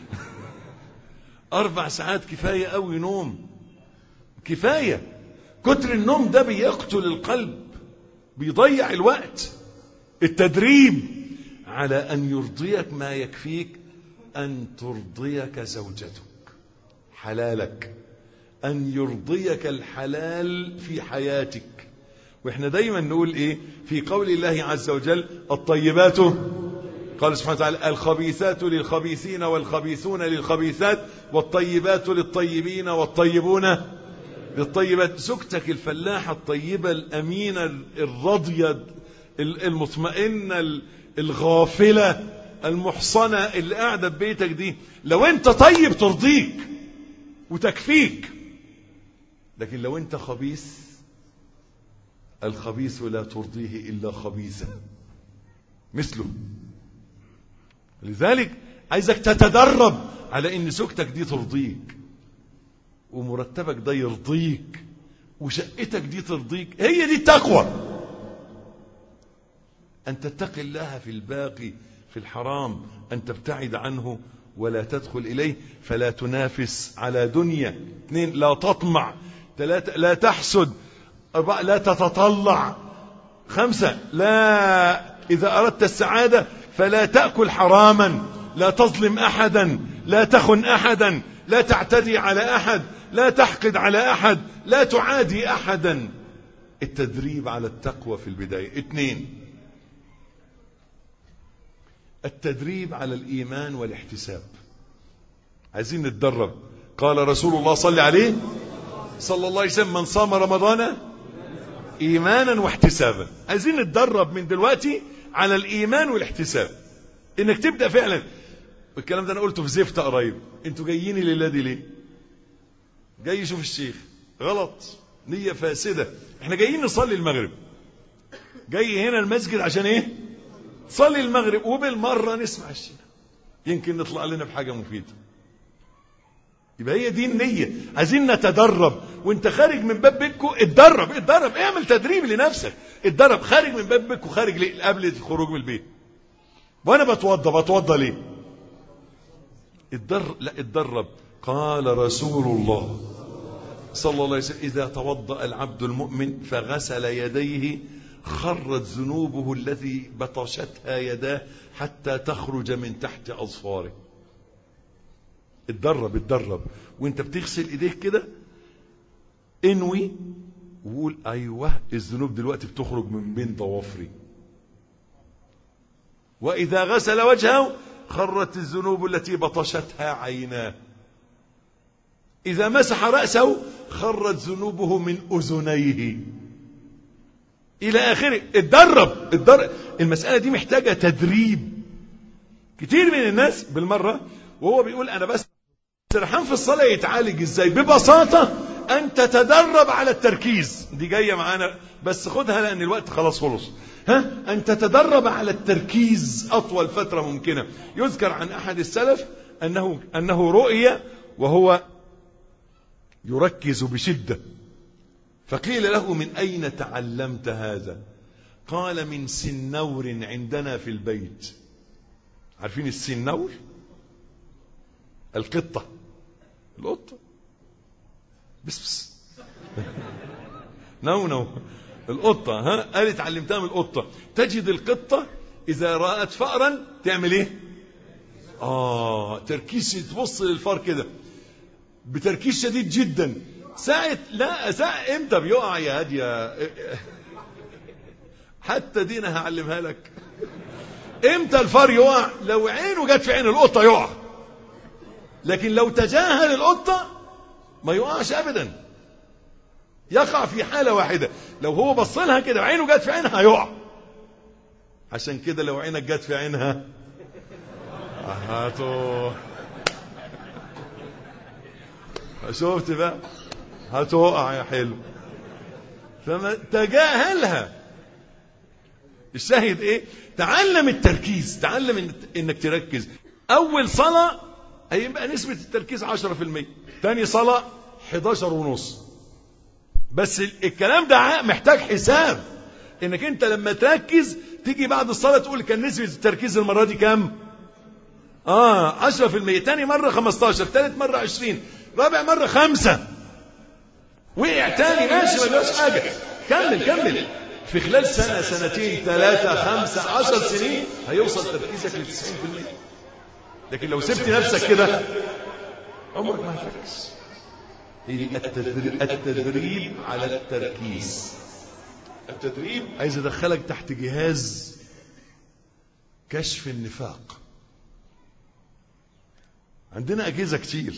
أربع ساعات كفاية أوي نوم كفاية كتر النوم ده بيقتل القلب بيضيع الوقت التدريب على أن يرضيك ما يكفيك أن ترضيك زوجتك حلالك أن يرضيك الحلال في حياتك واحنا دايما نقول ايه في قول الله عز وجل الطيبات قال سبحانه وتعالى الخبيثات للخبيثين والخبيثون للخبيثات والطيبات للطيبين والطيبون للطيبات زوجتك الفلاحة الطيبة الأمينة الراضية المطمئنة الغافلة المحصنة اللي قاعدة في بيتك دي لو انت طيب ترضيك وتكفيك لكن لو انت خبيث الخبيث لا ترضيه إلا خبيثا مثله لذلك عايزك تتدرب على ان زوجتك دي ترضيك ومرتبك ده يرضيك وشقتك دي ترضيك هي دي التقوى أن تتقي الله في الباقي في الحرام أن تبتعد عنه ولا تدخل إليه فلا تنافس على دنيا اثنين لا تطمع ثلاثة لا تحسد أربعة لا تتطلع خمسة لا إذا أردت السعادة فلا تأكل حراما لا تظلم أحدا لا تخن أحدا لا تعتدي على أحد لا تحقد على أحد لا تعادي أحدا التدريب على التقوى في البداية اثنين التدريب على الإيمان والاحتساب عايزين نتدرب قال رسول الله صلى عليه صلى الله عليه وسلم من صام رمضان إيمانا واحتسابا عايزين نتدرب من دلوقتي على الإيمان والاحتساب إنك تبدأ فعلا والكلام ده أنا قلته في زفت قريب أنتوا جايين الليلة دي ليه جاي يشوف الشيخ غلط نية فاسدة احنا جايين نصلي المغرب جاي هنا المسجد عشان ايه صلي المغرب وبالمرة نسمع الشيخ يمكن نطلع لنا بحاجة مفيدة يبقى هي دي النية عايزين نتدرب وانت خارج من باب بيتكم اتدرب اتدرب اعمل تدريب لنفسك اتدرب خارج من باب بيتكم خارج ليه قبل الخروج من البيت وانا بتوضى بتوضى ليه اتدرب لا اتدرب قال رسول الله صلى الله عليه وسلم إذا توضأ العبد المؤمن فغسل يديه خرت ذنوبه التي بطشتها يداه حتى تخرج من تحت أظفاره اتدرب اتدرب وانت بتغسل ايديك كده انوي وقول ايوه الذنوب دلوقتي بتخرج من بين ضوافري واذا غسل وجهه خرت الذنوب التي بطشتها عيناه إذا مسح رأسه خرت ذنوبه من أذنيه إلى آخره اتدرب اتدرب المسألة دي محتاجة تدريب كتير من الناس بالمرة وهو بيقول أنا بس سرحان في الصلاة يتعالج ازاي ببساطة أن تتدرب على التركيز دي جاية معانا بس خدها لأن الوقت خلاص خلص ها أن تتدرب على التركيز أطول فترة ممكنة يذكر عن أحد السلف أنه, أنه رؤية وهو يركز بشدة فقيل له من أين تعلمت هذا قال من سنور عندنا في البيت عارفين السنور القطة القطة بس بس نو نو القطة ها قالت علمتها من القطة تجد القطة إذا رأت فأرا تعمل إيه آه تركيز تبص للفار كده بتركيز شديد جدا ساعة لا ساعة امتى بيقع يا هادية حتى دي انا هعلمها لك امتى الفار يقع لو عينه جت في عين القطة يقع لكن لو تجاهل القطة ما يقعش ابدا يقع في حالة واحدة لو هو بص لها كده وعينه جت في عينها يقع عشان كده لو عينك جت في عينها هاتو شفت بقى هتقع يا حلو فما تجاهلها الشاهد ايه تعلم التركيز تعلم انك تركز اول صلاة هيبقى نسبة التركيز 10% تاني صلاة 11 ونص بس الكلام ده محتاج حساب انك انت لما تركز تيجي بعد الصلاة تقول كان نسبة التركيز المرة دي كام اه 10% تاني مرة 15 تالت مرة 20 رابع مرة خمسة وقع تاني ماشي ما جاش حاجة كمل كمل في خلال سنة سنتين ثلاثة خمسة عشر سنين هيوصل تركيزك ل 90% لكن لو سبت نفسك كده عمرك ما هتركز التدريب, التدريب على التركيز التدريب عايز ادخلك تحت جهاز كشف النفاق عندنا اجهزه كتير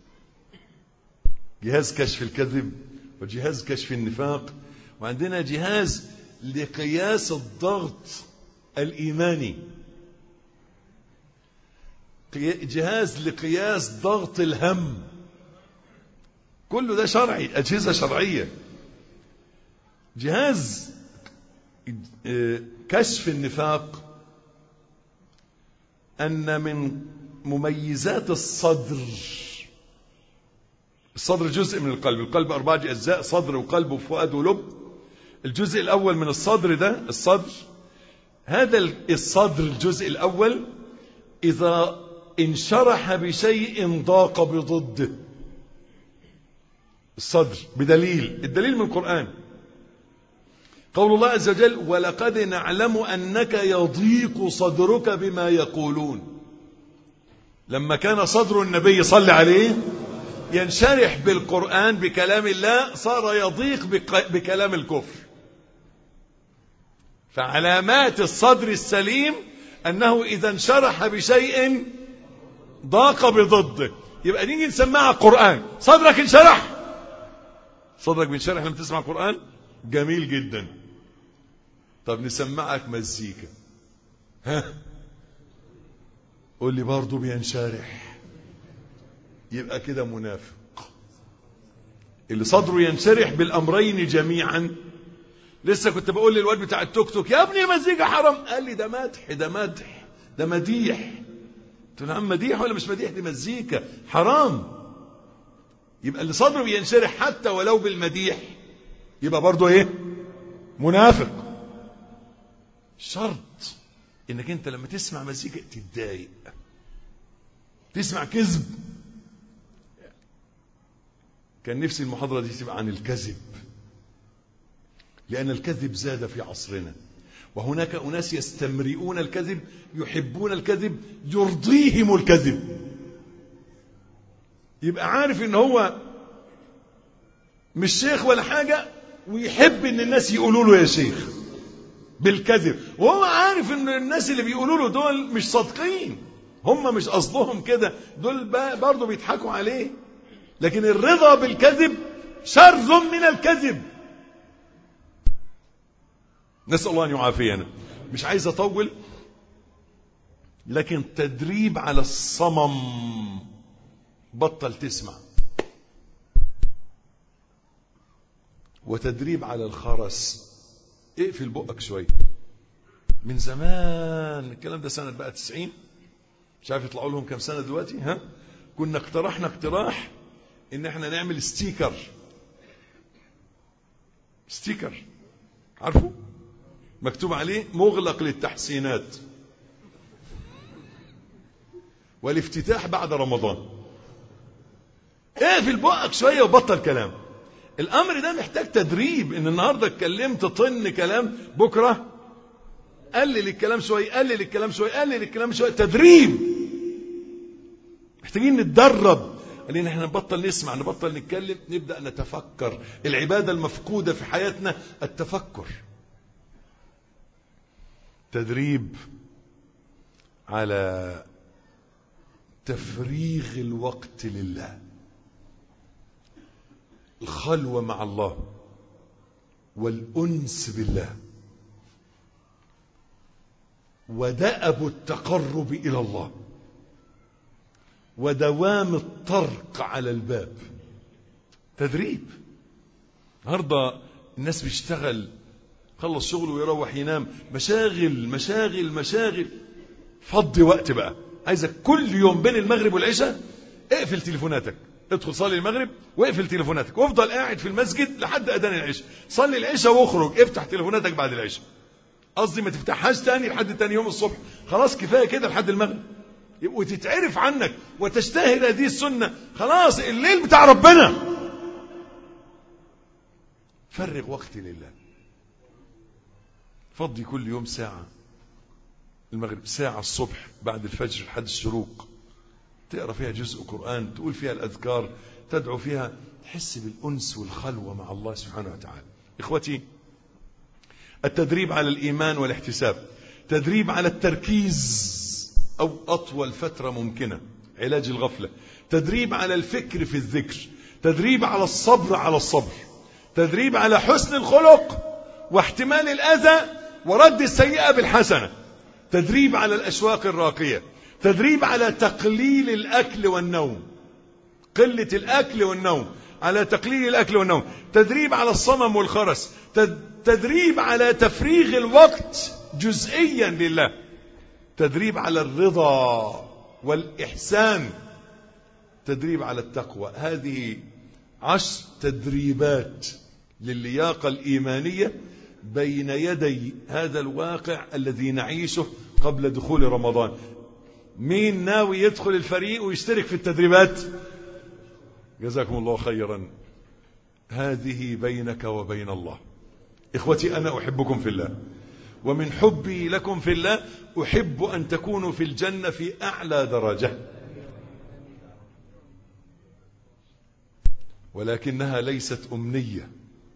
جهاز كشف الكذب وجهاز كشف النفاق وعندنا جهاز لقياس الضغط الإيماني جهاز لقياس ضغط الهم كل ده شرعي أجهزة شرعية جهاز كشف النفاق أن من مميزات الصدر الصدر جزء من القلب القلب أربعة أجزاء صدر وقلب وفؤاد ولب الجزء الأول من الصدر ده الصدر هذا الصدر الجزء الأول إذا انشرح بشيء ضاق بضده الصدر بدليل الدليل من القرآن قول الله عز وجل ولقد نعلم أنك يضيق صدرك بما يقولون لما كان صدر النبي صلى عليه ينشرح بالقرآن بكلام الله صار يضيق بكلام الكفر فعلامات الصدر السليم أنه إذا انشرح بشيء ضاق بضده يبقى نيجي نسمعها قرآن صدرك انشرح صدرك بينشرح لما تسمع قرآن جميل جدا طب نسمعك مزيكا ها قول لي برضه بينشرح يبقى كده منافق اللي صدره ينشرح بالامرين جميعا لسه كنت بقول للواد بتاع التوك توك يا ابني مزيكا حرام قال لي ده مدح ده مدح ده مديح قلت له نعم مديح ولا مش مديح دي مزيكا حرام يبقى اللي صدره ينشرح حتى ولو بالمديح يبقى برضه ايه منافق شرط انك انت لما تسمع مزيكا تتضايق تسمع كذب كان نفسي المحاضرة دي تبقى عن الكذب لأن الكذب زاد في عصرنا وهناك أناس يستمرئون الكذب يحبون الكذب يرضيهم الكذب يبقى عارف ان هو مش شيخ ولا حاجة ويحب ان الناس يقولوا له يا شيخ بالكذب وهو عارف ان الناس اللي بيقولوا له دول مش صادقين هم مش قصدهم كده دول برضه بيضحكوا عليه لكن الرضا بالكذب شر من الكذب نسأل الله أن يعافينا مش عايز اطول لكن تدريب على الصمم بطل تسمع وتدريب على الخرس اقفل بقك شويه من زمان الكلام ده سنه بقى 90 مش عارف يطلعوا لهم كام سنه دلوقتي ها كنا اقترحنا اقتراح ان احنا نعمل ستيكر ستيكر عارفه مكتوب عليه مغلق للتحسينات والافتتاح بعد رمضان اقفل بقك شويه وبطل كلام الامر ده محتاج تدريب ان النهارده اتكلمت طن كلام بكره قلل الكلام شويه قلل الكلام شويه قلل الكلام شويه تدريب محتاجين نتدرب لان احنا نبطل نسمع نبطل نتكلم نبدا نتفكر العباده المفقوده في حياتنا التفكر تدريب على تفريغ الوقت لله الخلوه مع الله والانس بالله ودأب التقرب الى الله ودوام الطرق على الباب تدريب النهارده الناس بيشتغل خلص شغله ويروح ينام مشاغل مشاغل مشاغل فضي وقت بقى عايزك كل يوم بين المغرب والعشاء اقفل تليفوناتك ادخل صلي المغرب واقفل تليفوناتك وافضل قاعد في المسجد لحد اذان العشاء صلي العشاء واخرج افتح تليفوناتك بعد العشاء قصدي ما تفتحهاش تاني لحد تاني يوم الصبح خلاص كفايه كده لحد المغرب وتتعرف عنك وتشتهر هذه السنه خلاص الليل بتاع ربنا فرغ وقت لله فضي كل يوم ساعه المغرب ساعه الصبح بعد الفجر لحد الشروق تقرا فيها جزء قران تقول فيها الاذكار تدعو فيها تحس بالانس والخلوه مع الله سبحانه وتعالى اخوتي التدريب على الايمان والاحتساب تدريب على التركيز او اطول فتره ممكنه علاج الغفله تدريب على الفكر في الذكر تدريب على الصبر على الصبر تدريب على حسن الخلق واحتمال الاذى ورد السيئه بالحسنه تدريب على الاشواق الراقيه تدريب على تقليل الاكل والنوم قله الاكل والنوم على تقليل الاكل والنوم تدريب على الصمم والخرس تدريب على تفريغ الوقت جزئيا لله تدريب على الرضا والإحسان تدريب على التقوى هذه عشر تدريبات للياقة الإيمانية بين يدي هذا الواقع الذي نعيشه قبل دخول رمضان مين ناوي يدخل الفريق ويشترك في التدريبات جزاكم الله خيرا هذه بينك وبين الله إخوتي أنا أحبكم في الله ومن حبي لكم في الله أحب أن تكونوا في الجنة في أعلى درجة ولكنها ليست أمنية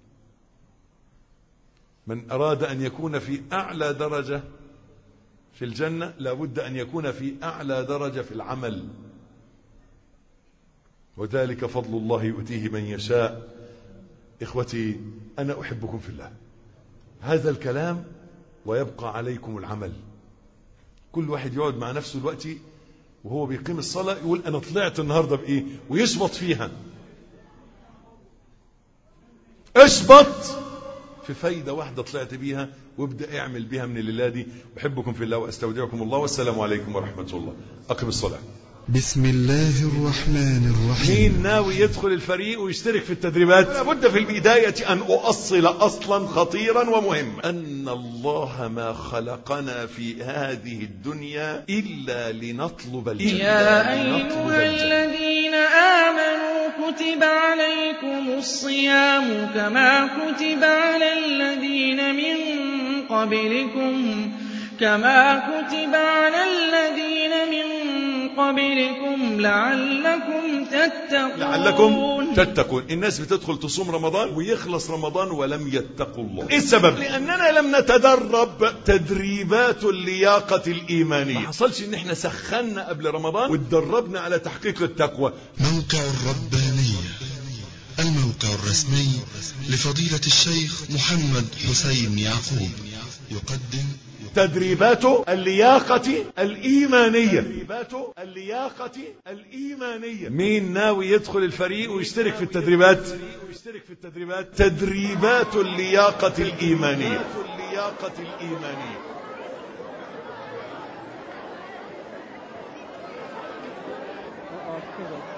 من أراد أن يكون في أعلى درجة في الجنة لابد أن يكون في أعلى درجة في العمل وذلك فضل الله يؤتيه من يشاء إخوتي أنا أحبكم في الله هذا الكلام ويبقى عليكم العمل كل واحد يقعد مع نفسه دلوقتي وهو بيقيم الصلاة يقول أنا طلعت النهاردة بإيه ويشبط فيها اشبط في فايدة واحدة طلعت بيها وابدأ اعمل بيها من الليلة دي أحبكم في الله وأستودعكم الله والسلام عليكم ورحمة الله أقم الصلاة
بسم الله الرحمن الرحيم
مين ناوي يدخل الفريق ويشترك في التدريبات لابد في البداية أن أؤصل أصلا خطيرا ومهما أن الله ما خلقنا في هذه الدنيا إلا لنطلب الجنة
يا
لنطلب
أيها
الجنة.
الذين آمنوا كتب عليكم الصيام كما كتب على الذين من قبلكم كما كتب على الذين من قبلكم لعلكم تتقون
لعلكم تتقون الناس بتدخل تصوم رمضان ويخلص رمضان ولم يتقوا الله ايه السبب لاننا لم نتدرب تدريبات اللياقة الايمانية ما حصلش ان احنا سخنا قبل رمضان واتدربنا على تحقيق التقوى
موقع الربانية الموقع الرسمي لفضيلة الشيخ محمد حسين يعقوب يقدم
تدريبات اللياقة الإيمانية تدريبات اللياقة الإيمانية مين ناوي يدخل الفريق ويشترك في التدريبات ويشترك في التدريبات تدريبات اللياقة الإيمانية اللياقة الإيمانية
اقف كده